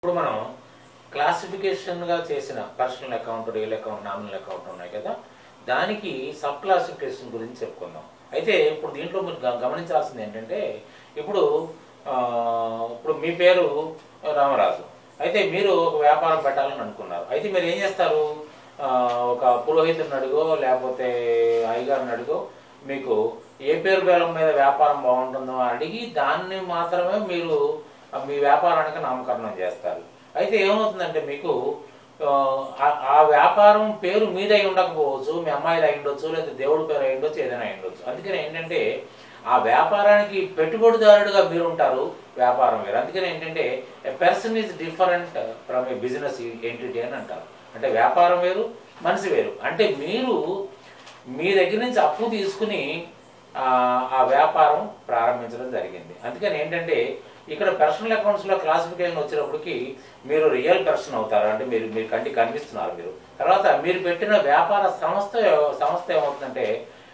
ఇప్పుడు మనం క్లాసిఫికేషన్గా చేసిన personal account real account nominal account ఉన్నాయి కదా దానికి సబ్ క్లాసిఫికేషన్ గురించి చెప్పుకుందాం అయితే ఇప్పుడు దీంట్లో మీరు గ- గమనించాల్సింది ఏంటంటే ఇప్పుడు ఆ, ఇప్పుడు మీ పేరు రామరాజు అయితే మీరు ఒక వ్యాపారం పెట్టాలని అనుకున్నారు అయితే మీరు ఏం చేస్తారు ఆ, ఒక పురోహితుడిని అడుగో లేకపోతే అయ్యగారిని అడుగో మీకు ఏ పేరు బేలం మీద వ్యాపారం బాగుంటుందో అని అడిగి దాన్ని మాత్రమే మీరు ఆ మీ వ్యాపారానికి నామకరణం చేస్తారు అయితే ఏమవుతుందంటే మీకు ఆ, ఆ- ఆ వ్యాపారం పేరు మీదై ఉండకపోవచ్చు మీ అమ్మాయిది అయి ఉండొచ్చు లేదా దేవుడి పేరు అయి ఉండొచ్చు ఏదైనా అయి ఉండొచ్చు అందుకని ఏంటంటే ఆ వ్యాపారానికి పెట్టుబడిదారుడుగా మీరు ఉంటారు వ్యాపారం వేరు అందుకని ఏంటంటే a person is different from a business entity అని అంటారు అంటే వ్యాపారం వేరు మనిషి వేరు అంటే మీరు మీ దగ్గర నుంచి అప్పు తీసుకుని ఆ, ఆ వ్యాపారం ప్రారంభించడం జరిగింది అందుకని ఏంటంటే ఇక్కడ పర్సనల్ అకౌంట్స్లో క్లాసిఫికేషన్ వచ్చినప్పటికి మీరు రియల్ పర్సన్ అవుతారు అంటే మీరు మీరు కంటికి కనిపిస్తున్నారు మీరు తర్వాత మీరు పెట్టిన వ్యాపార సంస్థ సంస్థ ఏమవుతుందంటే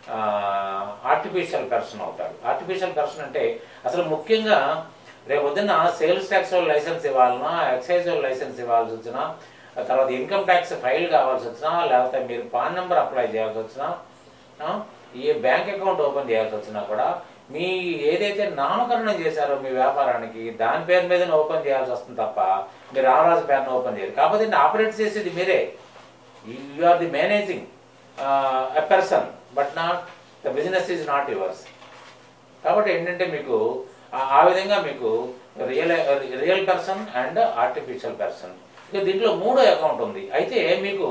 ఆర్టిఫిషియల్ పర్సన్ అవుతాడు ఆర్టిఫిషియల్ పర్సన్ అంటే అసలు ముఖ్యంగా రేపు పొద్దున్న సేల్స్ ట్యాక్స్ వాళ్ళు లైసెన్స్ ఇవ్వాలన్నా ఎక్సైజ్ వాళ్ళు లైసెన్స్ ఇవ్వాల్సి వచ్చినా ఆ తర్వాత ఇన్కమ్ ట్యాక్స్ ఫైల్ కావాల్సి వచ్చినా లేకపోతే మీరు పాన్ నెంబర్ అప్లై చేయాల్సి వచ్చినా ఆ, ఈ బ్యాంక్ అకౌంట్ ఓపెన్ చేయాల్సి వచ్చినా కూడా మీ ఏదైతే నామకరణం చేశారో మీ వ్యాపారానికి దాని పేరు మీదనే ఓపెన్ చేయాల్సి వస్తుంది తప్ప మీరు రామరాజు పేరును ఓపెన్ చేయరు కాకపోతే ఆపరేట్ చేసేది మీరే you are the managing a person but not the business is not yours కాబట్టి ఏంటంటే మీకు ఆ- ఆ విధంగా మీకు real real person and artificial person ఇక దీంట్లో మూడో అకౌంట్ ఉంది అయితే మీకు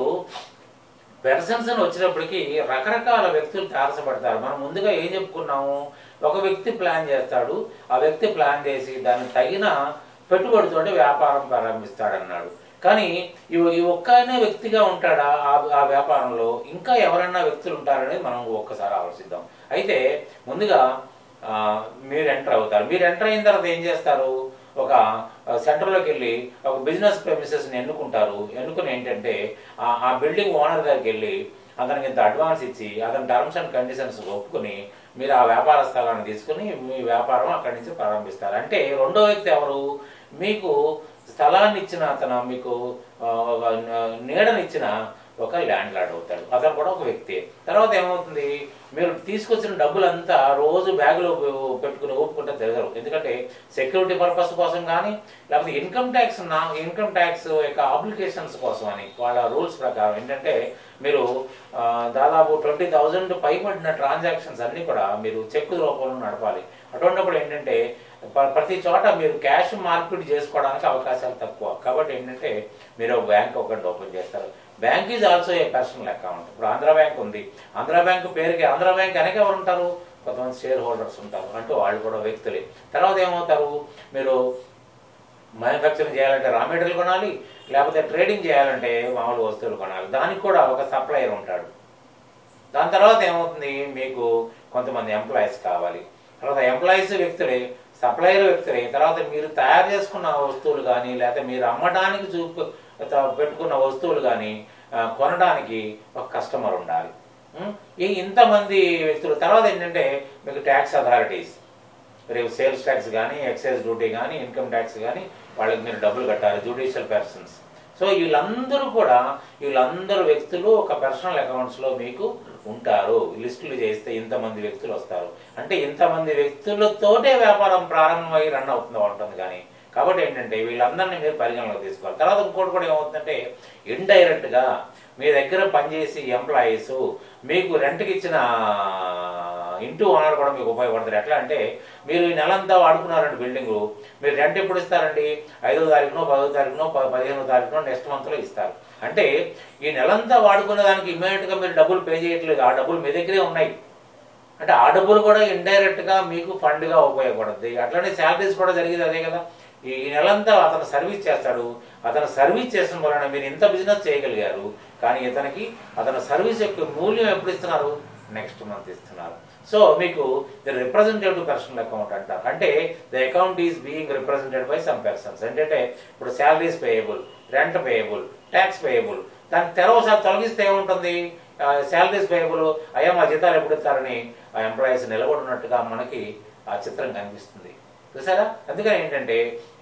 పెర్సన్స్ అని వచ్చినప్పటికీ రకరకాల వ్యక్తులు తారసపడతారు మనం ముందుగా ఏం చెప్పుకున్నాము ఒక వ్యక్తి ప్లాన్ చేస్తాడు ఆ వ్యక్తి ప్లాన్ చేసి దానికి తగిన పెట్టుబడితోటి వ్యాపారం ప్రారంభిస్తాడన్నాడు కానీ ఈ ఈ ఒక్కనే వ్యక్తిగా ఉంటాడా ఆ ఆ వ్యాపారంలో ఇంకా ఎవరైనా వ్యక్తులు ఉంటారనేది మనం ఒక్కసారి ఆలోచిద్దాం అయితే ముందుగా ఆ, మీరు ఎంటర్ అవుతారు మీరు ఎంటర్ అయిన తర్వాత ఏం చేస్తారు ఒక సెంటర్లోకి వెళ్ళి ఒక బిజినెస్ ప్రెమిసెస్ని ఎన్నుకుంటారు ఎన్నుకుని ఏంటంటే ఆ- ఆ బిల్డింగ్ ఓనర్ దగ్గరికి వెళ్ళి అతనికి ఇంత అడ్వాన్స్ ఇచ్చి అతని టర్మ్స్ అండ్ కండిషన్స్ ఒప్పుకొని మీరు ఆ వ్యాపార స్థలాన్ని తీసుకుని మీ వ్యాపారం అక్కడి నుంచి ప్రారంభిస్తారు అంటే రెండో వ్యక్తి ఎవరు మీకు స్థలాన్ని ఇచ్చిన అతను మీకు ఆ, ఒక నీడనిచ్చిన ఒక ల్యాండ్ లార్డ్ అవుతాడు అతను కూడా ఒక వ్యక్తి తర్వాత ఏమవుతుంది మీరు తీసుకొచ్చిన డబ్బులంతా రోజు బ్యాగులో పెట్టుకుని ఊపుకుంటే తిరగరు ఎందుకంటే సెక్యూరిటీ పర్పస్ కోసం కానీ లేకపోతే ఇన్కమ్ ట్యాక్స్ నా ఇన్కమ్ ట్యాక్స్ యొక్క అప్లికేషన్స్ కోసం అని వాళ్ళ రూల్స్ ప్రకారం ఏంటంటే మీరు ఆ, దాదాపు ట్వంటీ థౌజండ్ పైబడిన ట్రాన్సాక్షన్స్ అన్నీ కూడా మీరు చెక్ రూపంలో నడపాలి అటువంటిప్పుడు ఏంటంటే ప- ప్రతి చోట మీరు క్యాష్ మార్పిడి చేసుకోవడానికి అవకాశాలు తక్కువ కాబట్టి ఏంటంటే మీరు ఒక బ్యాంక్ ఒకటి ఓపెన్ చేస్తారు bank is also a personal account ఇప్పుడు ఆంధ్ర బ్యాంక్ ఉంది ఆంధ్ర బ్యాంక్ పేరుకి ఆంధ్ర బ్యాంక్ వెనక ఎవరు ఉంటారు కొంతమంది షేర్ హోల్డర్స్ ఉంటారు అంటూ వాళ్ళు కూడా వ్యక్తులే తర్వాత ఏమవుతారు మీరు మ్యానుఫ్యాక్చరింగ్ చేయాలంటే రా మెటీరియల్ కొనాలి లేకపోతే ట్రేడింగ్ చేయాలంటే మామూలు వస్తువులు కొనాలి దానికి కూడా ఒక సప్లయర్ ఉంటాడు దాని తర్వాత ఏమవుతుంది మీకు కొంతమంది ఎంప్లాయీస్ కావాలి తర్వాత ఎంప్లాయీస్ వ్యక్తులే సప్లయర్ వ్యక్తులే తర్వాత మీరు తయారు చేసుకున్న వస్తువులు కానీ లేకపోతే మీరు అమ్మడానికి చూపు త- పెట్టుకున్న వస్తువులు కానీ ఆ, కొనడానికి ఒక కస్టమర్ ఉండాలి ఉం? ఈ ఇంతమంది వ్యక్తులు తర్వాత ఏంటంటే మీకు ట్యాక్స్ అథారిటీస్ రేపు సేల్స్ ట్యాక్స్ కానీ ఎక్సైజ్ డ్యూటీ కానీ ఇన్కమ్ ట్యాక్స్ కానీ వాళ్ళకి మీరు డబ్బులు కట్టాలి జ్యుడిషియల్ పర్సన్స్ సో వీళ్ళందరూ కూడా వీళ్ళందరూ వ్యక్తులు ఒక పర్సనల్ అకౌంట్స్లో మీకు ఉంటారు లిస్టులు చేస్తే ఇంతమంది వ్యక్తులు వస్తారు అంటే ఇంతమంది వ్యక్తులతోటే వ్యాపారం ప్రారంభమై రన్ అవుతుందో ఉంటుంది కానీ కాబట్టి ఏంటంటే వీళ్ళందరినీ మీరు పరిగణలోకి తీసుకోవాలి తర్వాత ఇంకోటి కూడా ఏమవుతుందంటే ఇండైరెక్ట్గా మీ దగ్గర పనిచేసి ఎంప్లాయీస్ మీకు రెంట్కి ఇచ్చిన ఇంటూ ఓనర్ కూడా మీకు ఉపయోగపడతారు ఎట్లా అంటే మీరు ఈ నెలంతా వాడుకున్నారండి బిల్డింగ్ మీరు రెంట్ ఎప్పుడు ఇస్తారండి ఐదో తారీఖునో పదో తారీఖునో ప- పదిహేనో తారీఖునో నెక్స్ట్ మంత్లో ఇస్తారు అంటే ఈ నెలంతా వాడుకునే దానికి ఇమ్మీడియట్గా మీరు డబ్బులు పే చేయట్లేదు ఆ డబ్బులు మీ దగ్గరే ఉన్నాయి అంటే ఆ డబ్బులు కూడా ఇండైరెక్ట్ గా మీకు ఫండ్ గా ఉపయోగపడుతుంది అట్లనే శాలరీస్ కూడా జరిగేది అదే కదా ఈ ఈ నెలంతా అతను సర్వీస్ చేస్తాడు అతను సర్వీస్ చేసిన వలన మీరు ఇంత బిజినెస్ చేయగలిగారు కానీ ఇతనికి అతను సర్వీస్ యొక్క మూల్యం ఎప్పుడు ఇస్తున్నారు నెక్స్ట్ మంత్ ఇస్తున్నారు సో మీకు ద రిప్రజెంటేటివ్ పర్సనల్ అకౌంట్ అంటారు అంటే the account is being represented by some persons ఏంటంటే ఇప్పుడు salaries payable rent payable tax payable దాన్ని తెరవసారి తొలగిస్తే ఏముంటుంది శాలరీస్ పేయబుల్ అయ్యా మా జీతాలు ఎప్పుడు ఇస్తారని ఆ ఎంప్లాయీస్ నిలబడినట్టుగా మనకి ఆ చిత్రం కనిపిస్తుంది చూసారా అందుకని ఏంటంటే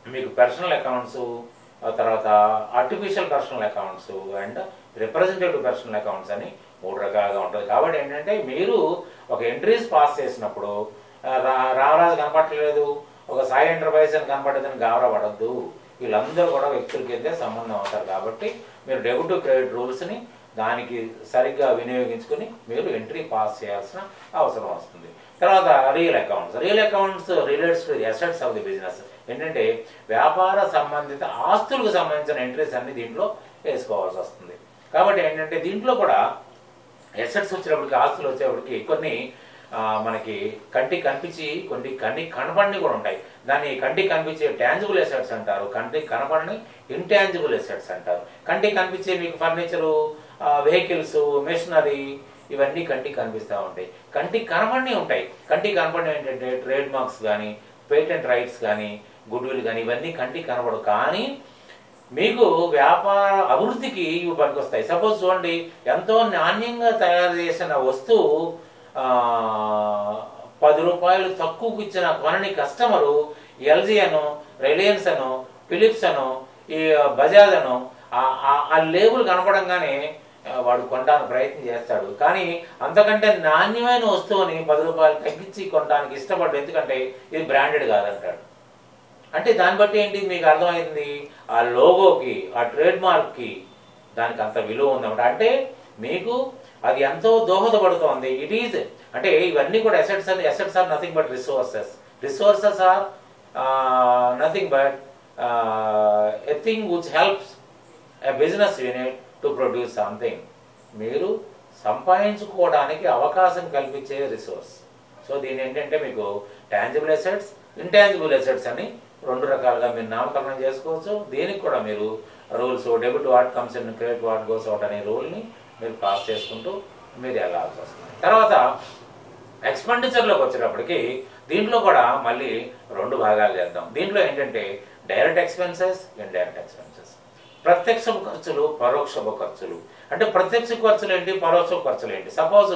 మీకు పర్సనల్ అకౌంట్స్ తర్వాత artificial personal accounts and representative personal accounts అని మూడు రకాలుగా ఉంటుంది కాబట్టి ఏంటంటే మీరు ఒక ఎంట్రీస్ పాస్ చేసినప్పుడు ఆ, రా- రామరాజు కనపడలేదు ఒక సాయి ఎంటర్ప్రైజ్ అని కనపడదని గాబరా పడద్దు వీళ్ళందరూ కూడా వ్యక్తుల కిందే సంబంధం అవుతారు కాబట్టి మీరు డెబిట్ క్రెడిట్ రూల్స్ని దానికి సరిగ్గా వినియోగించుకుని మీరు ఎంట్రీ పాస్ చేయాల్సిన అవసరం వస్తుంది తర్వాత real accounts real accounts relates to assets of the business ఏంటంటే వ్యాపార సంబంధిత ఆస్తులకు సంబంధించిన ఎంట్రీస్ అన్ని దీంట్లో వేసుకోవాల్సి వస్తుంది కాబట్టి ఏంటంటే దీంట్లో కూడా ఎసెట్స్ వచ్చినప్పటికి ఆస్తులు వచ్చేప్పటికి కొన్ని ఆ, మనకి కంటికి కనిపించి కొన్ని కంటికి కనపడిని కూడా ఉంటాయి దాన్ని కంటికి కనిపించే ట్యాంజిబుల్ ఎసెట్స్ అంటారు కంటికి కనపడని ఇంటాంజిబుల్ ఎసెట్స్ అంటారు కంటికి కనిపించే మీకు ఫర్నిచరు వెహికల్స్ మెషినరీ ఇవన్నీ కంటికి కనిపిస్తూ ఉంటాయి కంటికి కనపడిని ఉంటాయి కంటికి కనపడిన ఏంటంటే ట్రేడ్ మార్క్స్ కానీ పేటెంట్ రైట్స్ కానీ గుడ్ విల్ కానీ ఇవన్నీ కంటికి కనపడవు కానీ మీకు వ్యాపార అభివృద్ధికి ఇవి పనికొస్తాయి సపోజ్ చూడండి ఎంతో నాణ్యంగా తయారు చేసిన వస్తువు ఆ, పది రూపాయలు తక్కువకు ఇచ్చిన కొనని కస్టమరు ఎల్జీ అను రిలయన్స్ అను ఫిలిప్స్ అను ఈ బజాజ్ అను ఆ- ఆ- ఆ లేబుల్ కనపడంగానే ఆ, వాడు కొనడానికి ప్రయత్నం చేస్తాడు కానీ అంతకంటే నాణ్యమైన వస్తువుని పది రూపాయలు తగ్గించి కొనడానికి ఇష్టపడ్డు ఎందుకంటే ఇది బ్రాండెడ్ కాదంటాడు అంటే దాన్ని బట్టి ఏంటి మీకు అర్థమైంది ఆ లోగోకి ఆ ట్రేడ్ మార్క్కి దానికి అంత విలువ ఉందన్నమాట అంటే మీకు అది ఎంతో దోహదపడుతోంది ఇట్ ఈజ్ అంటే ఇవన్నీ కూడా ఎసెట్స్ అని assets are nothing but resources resources are nothing but a thing which helps a business unit to produce something మీరు సంపాదించుకోవడానికి అవకాశం కల్పించే రిసోర్స్ సో దీని ఏంటంటే మీకు టాంజిబుల్ ఎసెట్స్ ఇంటాంజిబుల్ ఎసెట్స్ అని రెండు రకాలుగా మీరు నామకరణం చేసుకోవచ్చు దీనికి కూడా మీరు rules debit what comes in credit what goes out అనే రూల్ని మీరు పాస్ చేసుకుంటూ మీరు వెళ్ళాల్సి వస్తుంది తర్వాత ఎక్స్పెండిచర్లోకి వచ్చేటప్పటికి దీంట్లో కూడా మళ్ళీ రెండు భాగాలు చేద్దాం దీంట్లో ఏంటంటే డైరెక్ట్ ఎక్స్పెన్సెస్ ఇండైరెక్ట్ ఎక్స్పెన్సెస్ ప్రత్యక్ష ఖర్చులు పరోక్ష ఖర్చులు అంటే ప్రత్యక్ష ఖర్చులు ఏంటి పరోక్ష ఖర్చులు ఏంటి సపోజ్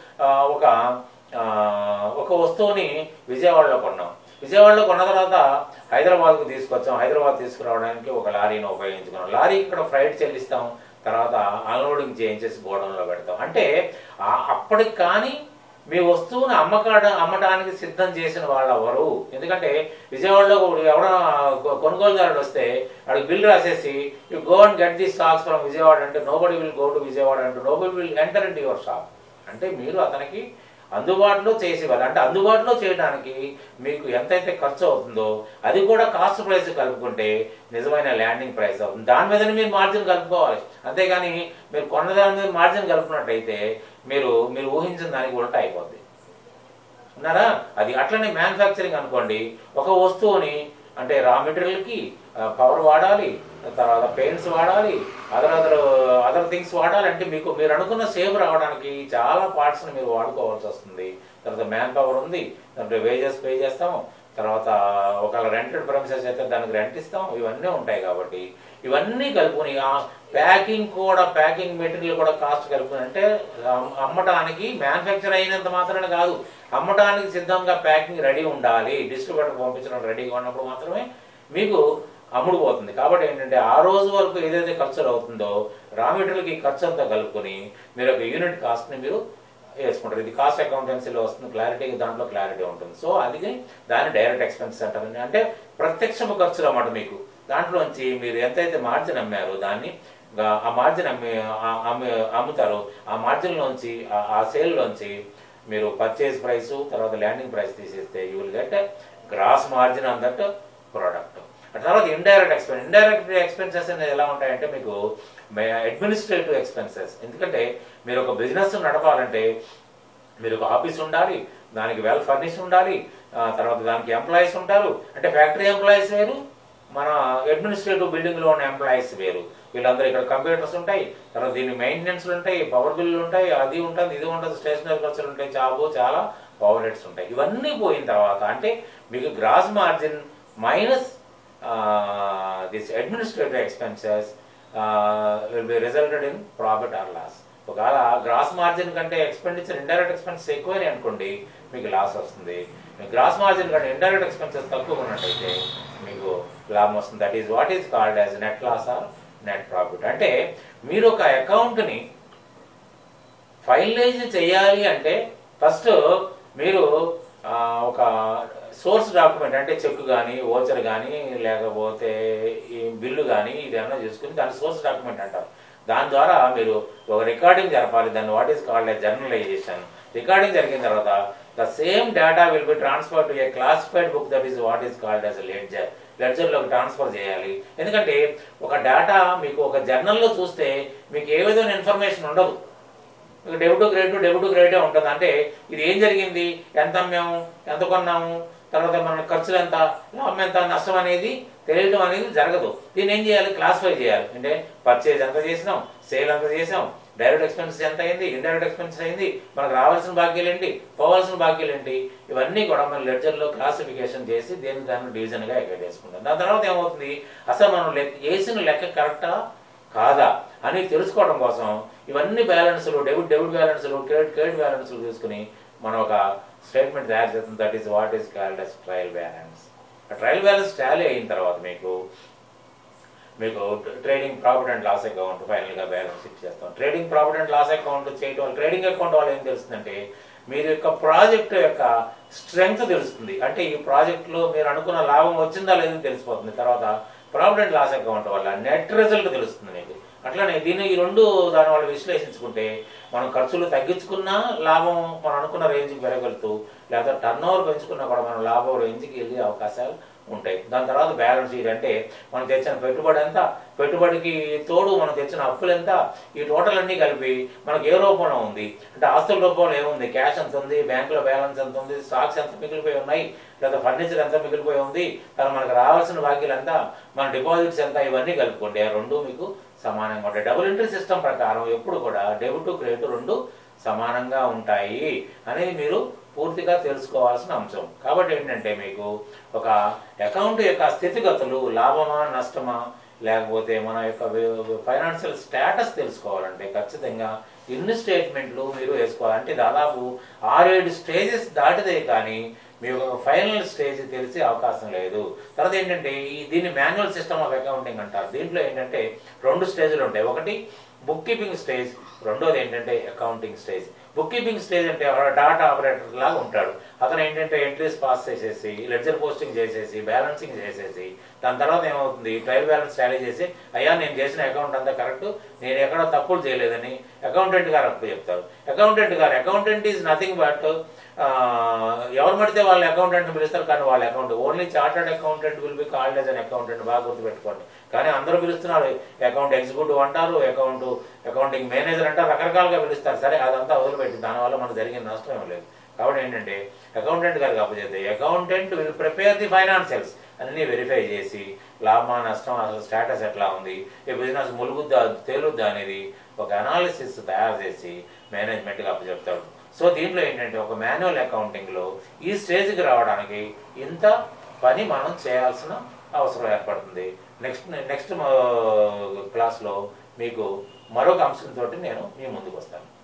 ఒక ఆ, ఒక వస్తువుని విజయవాడలో కొన్నాం విజయవాడలో కొన్న తర్వాత హైదరాబాద్కు తీసుకొచ్చాం హైదరాబాద్ తీసుకురావడానికి ఒక లారీని ఉపయోగించుకున్నాం లారీ ఇక్కడ ఫ్రైట్ చెల్లిస్తాం తర్వాత అన్లోడింగ్ చేయించేసి గోడౌన్లో పెడతాం అంటే ఆ- అప్పటికి కానీ మీ వస్తువుని అమ్మకాడ అమ్మటానికి సిద్ధం చేసిన వాళ్ళు ఎవరు ఎందుకంటే విజయవాడలో ఇప్పుడు ఎవడో కొ- కొనుగోలుదారుడు వస్తే వాడికి బిల్ రాసేసి you go and get the stocks from Vijayawada అంటే nobody will go to Vijayawada అంటే nobody will enter in your shop అంటే మీరు అతనికి అందుబాటులో చేసి ఇవ్వాలి అంటే అందుబాటులో చేయడానికి మీకు ఎంతైతే ఖర్చు అవుతుందో అది కూడా కాస్ట్ ప్రైస్ కలుపుకుంటే నిజమైన ల్యాండింగ్ ప్రైస్ అవుతుంది దాని మీదనే మీరు మార్జిన్ కలుపుకోవాలి అంతేగాని మీరు కొన్న దాని మీద మార్జిన్ కలుపుకున్నట్టయితే మీరు మీరు ఊహించిన దానికి ఉల్టా అయిపోద్ది ఉన్నారా అది అట్లనే మ్యానుఫ్యాక్చరింగ్ అనుకోండి ఒక వస్తువుని అంటే రా మెటీరియల్కి పవర్ వాడాలి తర్వాత పెయింట్స్ వాడాలి అదర్ అదర్ అదర్ థింగ్స్ వాడాలి అంటే మీకు మీరు అనుకున్న సేవ్ రావడానికి చాలా పార్ట్స్ని మీరు వాడుకోవాల్సి వస్తుంది తర్వాత మ్యాన్ పవర్ ఉంది తర్వాత వేజెస్ పే చేస్తాం తర్వాత ఒకవేళ రెంటెడ్ ప్రమిసెస్ అయితే దానికి రెంట్ ఇస్తాం ఇవన్నీ ఉంటాయి కాబట్టి ఇవన్నీ కలుపుకొని ఆ ప్యాకింగ్ కూడా ప్యాకింగ్ మెటీరియల్ కూడా కాస్ట్ కలుపుకొని అంటే అమ్- అమ్మటానికి మ్యానుఫ్యాక్చర్ అయినంత మాత్రమే కాదు అమ్మటానికి సిద్ధంగా ప్యాకింగ్ రెడీ ఉండాలి డిస్ట్రిబ్యూటర్ పంపించడం రెడీగా ఉన్నప్పుడు మాత్రమే మీకు అమ్ముడు పోతుంది కాబట్టి ఏంటంటే ఆ రోజు వరకు ఏదైతే ఖర్చులు అవుతుందో రా మెటీరియల్కి ఖర్చు అంతా కలుపుకొని మీరు ఒక యూనిట్ కాస్ట్ని మీరు వేసుకుంటారు ఇది కాస్ట్ అకౌంటెన్సీలో వస్తుంది క్లారిటీ దాంట్లో క్లారిటీ ఉంటుంది సో అది దాన్ని డైరెక్ట్ ఎక్స్పెన్స్ అంటారండి అంటే ప్రత్యక్షము ఖర్చులు అన్నమాట మీకు దాంట్లోంచి మీరు ఎంతైతే మార్జిన్ అమ్మారో దాన్ని గా- ఆ మార్జిన్ అమ్మి ఆ- అమ్మి అమ్ముతారో ఆ మార్జిన్లోంచి ఆ- ఆ సేల్లోంచి మీరు పర్చేజ్ ప్రైస్ తర్వాత ల్యాండింగ్ ప్రైస్ తీసేస్తే you will get gross margin on that product తర్వాత ఇండైరెక్ట్ ఎక్స్పెన్స్ ఇండైరెక్ట్ ఎక్స్పెన్సెస్ అనేది ఎలా ఉంటాయంటే మీకు అడ్మినిస్ట్రేటివ్ ఎక్స్పెన్సెస్ ఎందుకంటే మీరు ఒక బిజినెస్ నడపాలంటే మీరు ఒక ఆఫీస్ ఉండాలి దానికి వెల్ ఫర్నిష్ ఉండాలి ఆ, తర్వాత దానికి ఎంప్లాయీస్ ఉంటారు అంటే ఫ్యాక్టరీ ఎంప్లాయీస్ వేరు మన అడ్మినిస్ట్రేటివ్ బిల్డింగ్ లో ఉన్న ఎంప్లాయీస్ వేరు వీళ్ళందరూ ఇక్కడ కంప్యూటర్స్ ఉంటాయి తర్వాత దీని మెయింటెనెన్స్ ఉంటాయి పవర్ బిల్లు ఉంటాయి అది ఉంటుంది ఇది ఉంటుంది స్టేషనరీ ఖర్చులు ఉంటాయి చాబు చాలా పవర్ రేట్స్ ఉంటాయి ఇవన్నీ పోయిన తర్వాత అంటే మీకు gross margin minus this administrative expenses will be resulted in profit or loss ఒకవేళ గ్రాస్ మార్జిన్ కంటే ఎక్స్పెండిచర్ ఇండైరెక్ట్ ఎక్స్పెన్స్ ఎక్కువని అనుకోండి మీకు లాస్ వస్తుంది గ్రాస్ మార్జిన్ కంటే ఇండైరెక్ట్ ఎక్స్పెన్సెస్ తక్కువ ఉన్నట్టయితే మీకు లాభం వస్తుంది that is what is called as net loss or net profit అంటే మీరు ఒక అకౌంట్ని ఫైనలైజ్ చేయాలి అంటే ఫస్ట్ మీరు ఆ, ఒక సోర్స్ డాక్యుమెంట్ అంటే చెక్ కానీ ఓచర్ కానీ లేకపోతే ఈ బిల్లు కానీ ఇది ఏమైనా చేసుకుని దాన్ని సోర్స్ డాక్యుమెంట్ అంటారు దాని ద్వారా మీరు ఒక రికార్డింగ్ జరపాలి దాన్ని what is called journalisation recording జరిగిన తర్వాత the same data will be transfer to a classified book that is what is called as ledger లెడ్జర్లోకి ట్రాన్స్ఫర్ చేయాలి ఎందుకంటే ఒక డేటా మీకు ఒక జర్నల్లో చూస్తే మీకు ఏ విధమైన ఇన్ఫర్మేషన్ ఉండదు మీకు డెబిట్ క్రెడిట్ డెబిట్ క్రెడిట్ ఉంటుంది అంటే ఇది ఏం జరిగింది ఎంత అమ్మాము ఎంత కొన్నాము తర్వాత మన ఖర్చులు ఎంత లాభం ఎంత నష్టం అనేది తెలియడం అనేది జరగదు దీన్ని ఏం చేయాలి క్లాసిఫై చేయాలి అంటే పర్చేజ్ ఎంత చేసినాం సేల్ ఎంత చేసాం డైరెక్ట్ ఎక్స్పెన్సెస్ ఎంత అయింది ఇండైరెక్ట్ ఎక్స్పెన్సెస్ అయింది మనకు రావాల్సిన బాకీలు ఏంటి పోవాల్సిన బాకీలు ఏంటి ఇవన్నీ కూడా మన లెడ్జర్లో క్లాసిఫికేషన్ చేసి దేని దాన్ని డివిజన్గా ఎక్కడ వేసుకుంటాం దాని తర్వాత ఏమవుతుంది అసలు మనం లెక్క వేసిన లెక్క కరెక్టా కాదా అని తెలుసుకోవడం కోసం ఇవన్నీ బ్యాలెన్స్లు డెబిట్ డెబిట్ బ్యాలెన్స్లు క్రెడిట్ క్రెడిట్ బ్యాలెన్స్లు తీసుకుని మనం ఒక స్టేట్మెంట్ తయారు చేస్తుంది that is what is called as trial balance ఆ ట్రయల్ బ్యాలెన్స్ టాలీ అయిన తర్వాత మీకు మీకు trading profit and loss account ఫైనల్గా బ్యాలెన్స్ షీట్ చేస్తాం trading profit and loss account చేయడం వల్ల ట్రేడింగ్ అకౌంట్ వల్ల ఏం తెలుస్తుందంటే మీరు యొక్క ప్రాజెక్ట్ యొక్క స్ట్రెంగ్త్ తెలుస్తుంది అంటే ఈ ప్రాజెక్ట్లో మీరు అనుకున్న లాభం వచ్చిందా లేదని తెలిసిపోతుంది తర్వాత ప్రాఫిట్ అండ్ లాస్ అకౌంట్ వల్ల నెట్ రిజల్ట్ తెలుస్తుంది మీకు అట్లనే దీన్ని ఈ రెండు దాని వల్ల విశ్లేషించుకుంటే మనం ఖర్చులు తగ్గించుకున్నా లాభం మనం అనుకున్న రేంజ్కి పెరగలుగుతూ లేదా టర్న్ ఓవర్ పెంచుకున్నా కూడా మనం లాభం రేంజ్కి వెళ్ళే అవకాశాలు ఉంటాయి దాని తర్వాత బ్యాలెన్స్ షీట్ అంటే మనం తెచ్చిన పెట్టుబడి ఎంత పెట్టుబడికి తోడు మనం తెచ్చిన అప్పులు ఎంత ఈ టోటల్ అన్ని కలిపి మనకి ఏ రూపంలో ఉంది అంటే ఆస్తుల రూపంలో ఏముంది క్యాష్ ఎంత ఉంది బ్యాంకులో బ్యాలెన్స్ ఎంత ఉంది స్టాక్స్ ఎంత మిగిలిపోయి ఉన్నాయి లేదా ఫర్నిచర్ ఎంత మిగిలిపోయి ఉంది తర్వాత మనకు రావాల్సిన బాకీలు ఎంత మన డిపాజిట్స్ ఎంత ఇవన్నీ కలుపుకోండి ఆ రెండు మీకు సమానంగా ఉంటాయి డబుల్ ఎంట్రీ సిస్టమ్ ప్రకారం ఎప్పుడు కూడా డెబిట్ క్రెడిట్ రెండు సమానంగా ఉంటాయి అనేది మీరు పూర్తిగా తెలుసుకోవాల్సిన అంశం కాబట్టి ఏంటంటే మీకు ఒక అకౌంట్ యొక్క స్థితిగతులు లాభమా నష్టమా లేకపోతే మన యొక్క ఫైనాన్షియల్ స్టేటస్ తెలుసుకోవాలంటే ఖచ్చితంగా ఇన్ని స్టేట్మెంట్లు మీరు వేసుకోవాలి అంటే దాదాపు ఆరేడు స్టేజెస్ దాటితే కానీ మీకు ఒక ఫైనల్ స్టేజ్ తెలిసే అవకాశం లేదు తర్వాత ఏంటంటే ఈ దీన్ని మాన్యువల్ సిస్టమ్ ఆఫ్ అకౌంటింగ్ అంటారు దీంట్లో ఏంటంటే రెండు స్టేజ్లు ఉంటాయి ఒకటి బుక్ కీపింగ్ స్టేజ్ రెండోది ఏంటంటే accounting stage book keeping stage అంటే డాటా ఆపరేటర్ లాగా ఉంటాడు అతను ఏంటంటే ఎంట్రీస్ పాస్ చేసేసి లెడ్జర్ పోస్టింగ్ చేసేసి బ్యాలెన్సింగ్ చేసేసి దాని తర్వాత ఏమవుతుంది ట్రయల్ బ్యాలెన్స్ టాలీ చేసి అయ్యా నేను చేసిన అకౌంట్ అంతా కరెక్ట్ నేను ఎక్కడ తప్పులు చేయలేదని అకౌంటెంట్ గారు అప్పు చెప్తారు అకౌంటెంట్ గారు అకౌంటెంట్ ఈజ్ నథింగ్ బట్ ఎవరు పడితే వాళ్ళ అకౌంటెంట్ పిలుస్తారు కానీ వాళ్ళ account only chartered accountant will be called as an accountant బాగా గుర్తుపెట్టుకోండి కానీ అందరూ పిలుస్తున్నారు అకౌంట్ ఎగ్జిక్యూటివ్ అంటారు అకౌంట్ అకౌంటింగ్ మేనేజర్ అంటారు రకరకాలుగా పిలుస్తారు సరే అదంతా వదిలిపెట్టి దానివల్ల మనకు జరిగిన నష్టం ఏం లేదు కాబట్టి ఏంటంటే అకౌంటెంట్ గారికి అప్పచెప్తే accountant will prepare the financials అన్ని వెరిఫై చేసి లాభ నష్టం అసలు స్టేటస్ ఎట్లా ఉంది ఈ బిజినెస్ ములుగుద్దా తేలుద్దా అనేది ఒక అనాలిసిస్ తయారు చేసి మేనేజ్మెంట్కి అప్పచెప్తాడు సో దీంట్లో ఏంటంటే ఒక మాన్యువల్ అకౌంటింగ్లో ఈ స్టేజ్కి రావడానికి ఇంత పని మనం చేయాల్సిన అవసరం ఏర్పడుతుంది నెక్స్ట్ నెక్స్ట్ క్లాస్లో మీకు మరొక అంశంతో నేను మీ ముందుకు వస్తాను